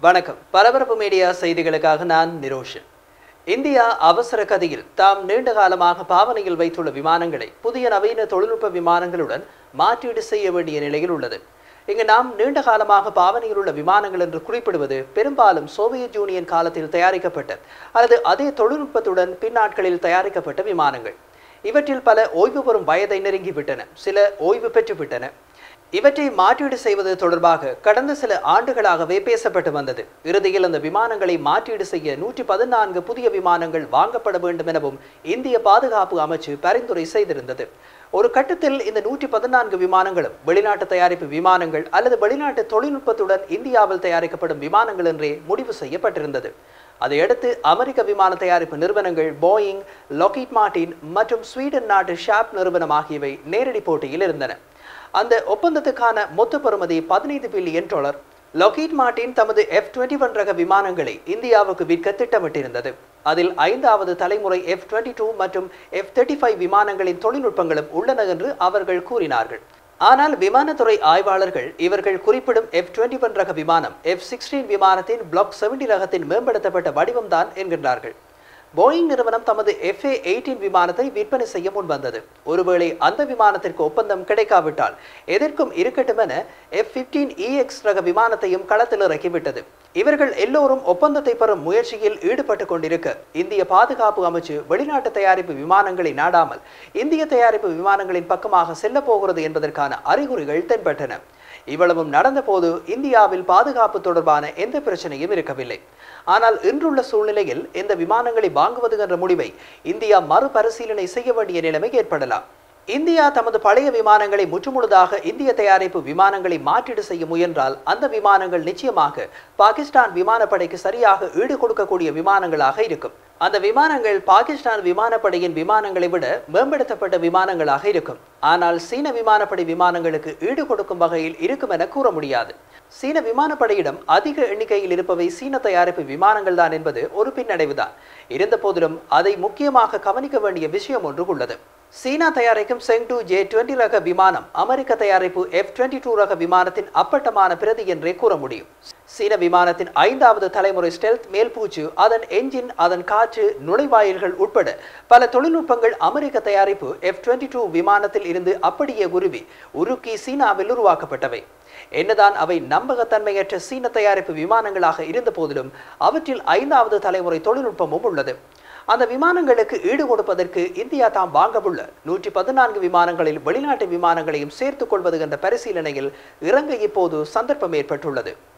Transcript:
வணக்கம் பரபரப்பு மீடியா செய்திகளுக்காக நான் நிரோஷன் இந்தியா அவசர கதியில் தாம் நீண்ட காலமாக பாவனையில் வைத்துள்ள விமானங்களை புதிய நவீன தொழில்நுட்ப விமானங்களுடன் மாற்றீடு செய்ய வேண்டிய நிலையில் உள்ளது இங்கு நாம் நீண்ட காலமாக பாவனையில் உள்ள விமானங்கள் என்று குறிப்பிடுவது பெரும்பாலும் சோவியத் யூனியன் காலத்தில் தயாரிக்கப்பட்ட அல்லது அதே தொழில்நுட்பத்துடன் பின்னாட்களில் தயாரிக்கப்பட்ட விமானங்கள் இவற்றில் பல ஓய்வு பெறும் வயதை நெருங்கிவிட்டன சில ஓய்வு பெற்றுவிட்டன இவற்றை மாற்றீடு செய்வது தொடர்பாக கடந்த சில ஆண்டுகளாகவே பேசப்பட்டு வந்தது இறுதியில் அந்த விமானங்களை மாற்றீடு செய்ய நூற்றி பதினான்கு புதிய விமானங்கள் வாங்கப்பட வேண்டும் எனவும் இந்திய பாதுகாப்பு அமைச்சு பரிந்துரை செய்திருந்தது ஒரு கட்டத்தில் இந்த நூற்றி பதினான்கு விமானங்களும் வெளிநாட்டு தயாரிப்பு விமானங்கள் அல்லது வெளிநாட்டு தொழில்நுட்பத்துடன் இந்தியாவில் தயாரிக்கப்படும் விமானங்கள் என்றே முடிவு செய்யப்பட்டிருந்தது அதையடுத்து அமெரிக்க விமான தயாரிப்பு நிறுவனங்கள் போயிங் லொக்கீட் மார்டின் மற்றும் ஸ்வீடன் நாட்டு ஷாப் நிறுவனம் ஆகியவை நேரடி போட்டியில் இருந்தன அந்த ஒப்பந்தத்துக்கான மொத்த பெறுமதி பதினைந்து பில்லியன் டாலர் லொக்கீட் மார்டின் தமது எஃப் டுவெண்ட்டி ஒன் ரக விமானங்களை இந்தியாவுக்கு விற்க திட்டமிட்டிருந்தது அதில் ஐந்தாவது தலைமுறை எஃப் டுவெண்ட்டி டூ மற்றும் எஃப் தேர்ட்டி ஃபைவ் விமானங்களின் தொழில்நுட்பங்களும் உள்ளன என்று அவர்கள் கூறினார்கள் ஆனால் விமானத்துறை ஆய்வாளர்கள் இவர்கள் குறிப்பிடும் எஃப் டுவெண்ட்டி ஒன் ரக விமானம் எஃப் சிக்ஸ்டீன் விமானத்தின் பிளாக் செவன்டி ரகத்தின் மேம்படுத்தப்பட்ட வடிவம்தான் என்கின்றார்கள் போயிங் நிறுவனம் தமது எஃப்ஏ எயிட்டீன் விமானத்தை விற்பனை செய்ய முன்வந்தது ஒருவேளை அந்த விமானத்திற்கு ஒப்பந்தம் கிடைக்காவிட்டால் எதற்கும் இருக்கட்டும் என எஃப் பிப்டீன் இஎக்ஸ் ரக விமானத்தையும் களத்தில் இறக்கிவிட்டது இவர்கள் எல்லோரும் ஒப்பந்தத்தை பெறும் முயற்சியில் ஈடுபட்டு கொண்டிருக்க இந்திய பாதுகாப்பு அமைச்சு வெளிநாட்டு தயாரிப்பு விமானங்களை நாடாமல் இந்திய தயாரிப்பு விமானங்களின் பக்கமாக செல்ல போகிறது என்பதற்கான அறிகுறிகள் தென்பட்டன இவ்வளவும் நடந்தபோது இந்தியாவில் பாதுகாப்பு தொடர்பான எந்த பிரச்சனையும் இருக்கவில்லை ஆனால் இன்றுள்ள சூழ்நிலையில் இந்த விமானங்களை வாங்குவது என்ற முடிவை இந்தியா மறுபரிசீலனை செய்ய வேண்டிய நிலைமை ஏற்படலாம் இந்தியா தமது பழைய விமானங்களை முற்றுமுழுதாக இந்திய தயாரிப்பு விமானங்களை மாற்றீடு செய்ய முயன்றால் அந்த விமானங்கள் நிச்சயமாக பாகிஸ்தான் விமானப்படைக்கு சரியாக ஈடு கொடுக்கக்கூடிய விமானங்களாக இருக்கும் அந்த விமானங்கள் பாகிஸ்தான் விமானப்படையின் விமானங்களை விட மேம்படுத்தப்பட்ட விமானங்களாக இருக்கும் ஆனால் சீன விமானப்படை விமானங்களுக்கு ஈடு கொடுக்கும் வகையில் இருக்கும் என கூற முடியாது சீன விமானப்படையிடம் அதிக எண்ணிக்கையில் இருப்பவை சீன தயாரிப்பு விமானங்கள் தான் என்பது ஒரு பின்னடைவுதான் இருந்த போதிலும் அதை முக்கியமாக கவனிக்க வேண்டிய விஷயம் ஒன்று உள்ளது சீனா தயாரிக்கும் செங்டு ஜே டுவெண்டி ரக விமானம் அமெரிக்க தயாரிப்பு எஃப் டுவெண்ட்டி டூ ரக விமானத்தின் அப்பட்டமான பிரதி என்றே கூற முடியும் சீன விமானத்தின் ஐந்தாவது தலைமுறை ஸ்டெல்த் மேல்பூச்சு அதன் என்ஜின் அதன் காற்று நுழைவாயில்கள் உட்பட பல தொழில்நுட்பங்கள் அமெரிக்க தயாரிப்பு எஃப் டுவெண்ட்டி டூ விமானத்தில் இருந்து அப்படியே உருவி உருக்கி சீனாவில் உருவாக்கப்பட்டவை என்னதான் அவை நம்பகத்தன்மையற்ற சீன தயாரிப்பு விமானங்களாக இருந்த போதிலும் அவற்றில் ஐந்தாவது தலைமுறை தொழில்நுட்பமும் உள்ளது அந்த விமானங்களுக்கு ஈடு கொடுப்பதற்கு இந்தியா தாம் வாங்கவுள்ள நூற்றி பதினான்கு விமானங்களில் வெளிநாட்டு விமானங்களையும் சேர்த்துக் கொள்வது என்ற பரிசீலனையில் இறங்க இப்போது சந்தர்ப்பம் ஏற்பட்டுள்ளது